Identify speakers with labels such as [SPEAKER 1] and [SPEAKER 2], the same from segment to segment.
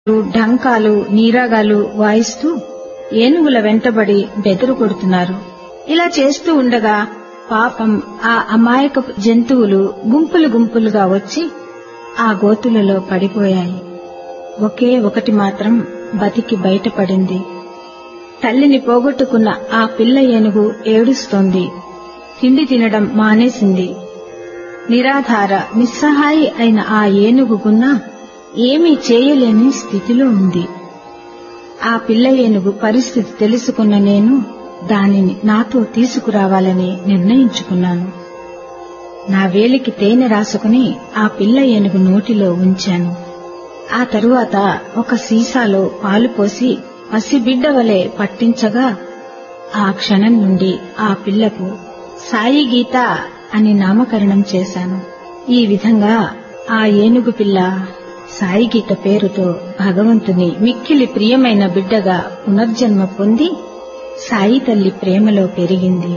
[SPEAKER 1] ఢంకాలు నీరాగాలు వాయిస్తూ ఏనుగుల వెంటబడి బెదురు కొడుతున్నారు ఇలా చేస్తూ ఉండగా పాపం ఆ అమాయక జంతువులు గుంపులు గుంపులుగా వచ్చి ఆ గోతులలో పడిపోయాయి ఒకే ఒకటి మాత్రం బతికి బయటపడింది తల్లిని పోగొట్టుకున్న ఆ పిల్ల ఏనుగు ఏడుస్తోంది తిండి తినడం మానేసింది నిరాధార నిస్సహాయి అయిన ఆ ఏనుగుకున్న ఏమీ చేయలేని స్థితిలో ఉంది ఆ పిల్ల ఏనుగు పరిస్థితి తెలుసుకున్న నేను దానిని నాతో తీసుకురావాలని నిర్ణయించుకున్నాను నా వేలికి తేనె రాసుకుని ఆ పిల్ల ఏనుగు నోటిలో ఉంచాను ఆ తరువాత ఒక సీసాలో పాలు పోసి పసిబిడ్డ వలె పట్టించగా ఆ క్షణం నుండి ఆ పిల్లకు సాయి గీత అని నామకరణం చేశాను ఈ విధంగా ఆ ఏనుగు పిల్ల సాయి గీత పేరుతో భగవంతుని మిక్కిలి ప్రియమైన బిడ్డగా పునర్జన్మ పొంది సాయి తల్లి ప్రేమలో పెరిగింది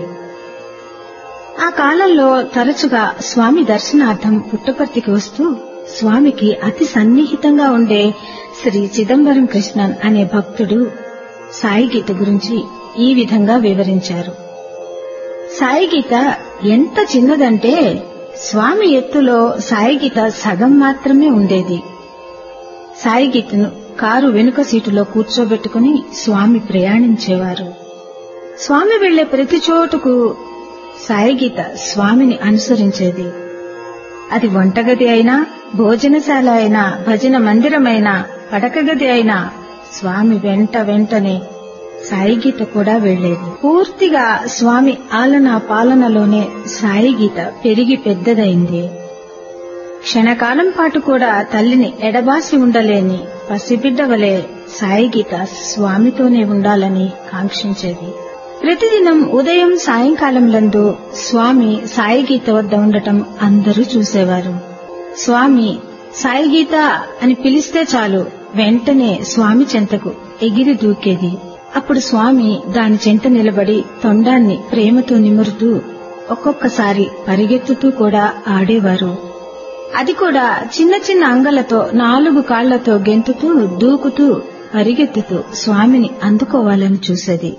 [SPEAKER 1] ఆ కాలంలో తరచుగా స్వామి దర్శనార్థం పుట్టపర్తికి వస్తూ స్వామికి అతి సన్నిహితంగా ఉండే శ్రీ చిదంబరం కృష్ణన్ అనే భక్తుడు సాయి గీత గురించి ఈ విధంగా వివరించారు సాయి గీత ఎంత చిన్నదంటే స్వామి ఎత్తులో సాయి గీత సగం మాత్రమే ఉండేది సాయి గీతను కారు వెనుక సీటులో కూర్చోబెట్టుకుని స్వామి ప్రయాణించేవారు స్వామి వెళ్లే ప్రతి చోటుకు సాయి గీత స్వామిని అనుసరించేది అది వంటగది అయినా భోజనశాల అయినా భజన మందిరమైనా పడకగది అయినా స్వామి వెంట వెంటనే సాయి గీత కూడా వెళ్లేది పూర్తిగా స్వామి ఆలన పాలనలోనే సాయి గీత పెరిగి పెద్దదైంది క్షణకాలం పాటు కూడా తల్లిని ఎడబాసి ఉండలేని పసిబిడ్డ వలె సాయి గీత స్వామితోనే ఉండాలని కాంక్షించేది ప్రతిదినం ఉదయం సాయంకాలంలందు స్వామి సాయి గీత వద్ద ఉండటం అందరూ చూసేవారు స్వామి సాయి గీత అని పిలిస్తే చాలు వెంటనే స్వామి చెంతకు ఎగిరి దూకేది అప్పుడు స్వామి దాని చెంత నిలబడి తొండాన్ని ప్రేమతో నిమురుతూ ఒక్కొక్కసారి పరిగెత్తుతూ కూడా ఆడేవారు అది కూడా చిన్న చిన్న అంగలతో నాలుగు కాళ్లతో గెంతుతూ దూకుతూ పరిగెత్తుతూ స్వామిని అందుకోవాలని చూసేది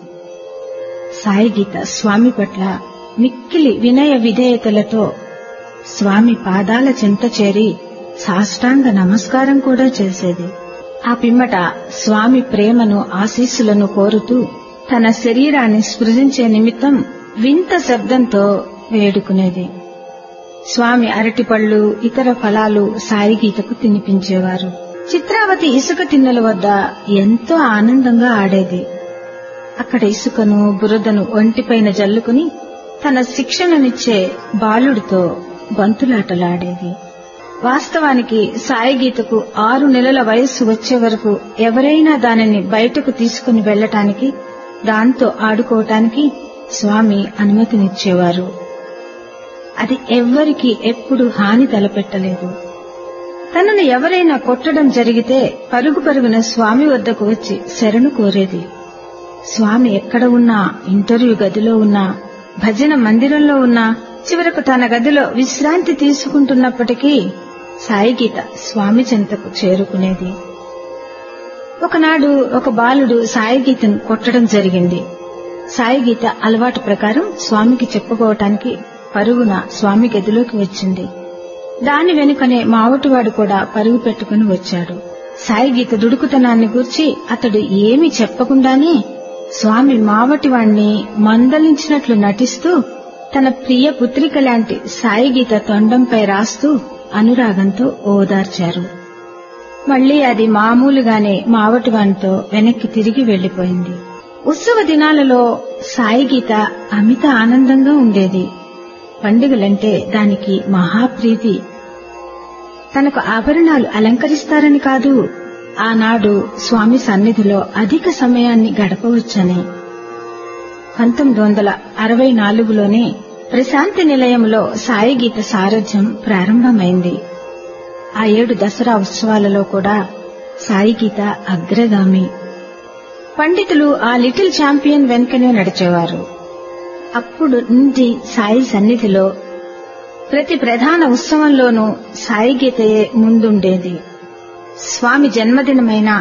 [SPEAKER 1] సాయి గీత స్వామి పట్ల మిక్కిలి వినయ విధేయతలతో స్వామి పాదాల చెంత చేరి సాష్టాంగ నమస్కారం కూడా చేసేది ఆ పిమ్మట స్వామి ప్రేమను ఆశీస్సులను కోరుతూ తన శరీరాన్ని స్పృశించే నిమిత్తం వింత శబ్దంతో వేడుకునేది స్వామి అరటిపళ్ళు ఇతర ఫలాలు సాయి గీతకు తినిపించేవారు చిత్రావతి ఇసుక తిన్నెల వద్ద ఎంతో ఆనందంగా ఆడేది అక్కడ ఇసుకను బురదను ఒంటిపైన జల్లుకుని తన శిక్షణనిచ్చే బాలుడితో బంతులాటలాడేది వాస్తవానికి సాయి గీతకు ఆరు నెలల వయస్సు వచ్చే వరకు ఎవరైనా దానిని బయటకు తీసుకుని వెళ్లటానికి దాంతో ఆడుకోవటానికి స్వామి అనుమతినిచ్చేవారు అది ఎవ్వరికీ ఎప్పుడు హాని తలపెట్టలేదు తనను ఎవరైనా కొట్టడం జరిగితే పరుగు పరుగున స్వామి వద్దకు వచ్చి శరణు కోరేది స్వామి ఎక్కడ ఉన్నా ఇంటర్వ్యూ గదిలో ఉన్నా భజన మందిరంలో ఉన్నా చివరకు తన గదిలో విశ్రాంతి తీసుకుంటున్నప్పటికీ సాయి గీత స్వామి చెంతకు చేరుకునేది ఒకనాడు ఒక బాలుడు సాయి గీతను కొట్టడం జరిగింది సాయి గీత అలవాటు ప్రకారం స్వామికి చెప్పుకోవటానికి పరుగున స్వామి గదిలోకి వచ్చింది దాని వెనుకనే మావటివాడు కూడా పరుగు పెట్టుకుని వచ్చాడు సాయి గీత దుడుకుతనాన్ని గూర్చి అతడు ఏమీ చెప్పకుండానే స్వామి మావటివాణ్ణి మందలించినట్లు నటిస్తూ తన ప్రియ పుత్రిక లాంటి సాయి గీత తొండంపై రాస్తూ అనురాగంతో ఓదార్చారు మళ్లీ అది మామూలుగానే మావటివానితో వెనక్కి తిరిగి వెళ్లిపోయింది ఉత్సవ దినాలలో సాయి గీత అమిత ఆనందంగా ఉండేది పండుగలంటే దానికి మహాప్రీతి తనకు ఆభరణాలు అలంకరిస్తారని కాదు ఆనాడు స్వామి సన్నిధిలో అధిక సమయాన్ని గడపవచ్చని పంతొమ్మిది వందల అరవై నాలుగులోనే ప్రశాంతి నిలయంలో సాయి గీత సారథ్యం ప్రారంభమైంది ఆ ఏడు దసరా ఉత్సవాలలో కూడా సాయి గీత అగ్రగామి పండితులు ఆ లిటిల్ ఛాంపియన్ వెనుకనే నడిచేవారు అప్పుడు నుండి సాయి సన్నిధిలో ప్రతి ప్రధాన ఉత్సవంలోనూ సాయి గీతయే ముందుండేది స్వామి జన్మదినమైన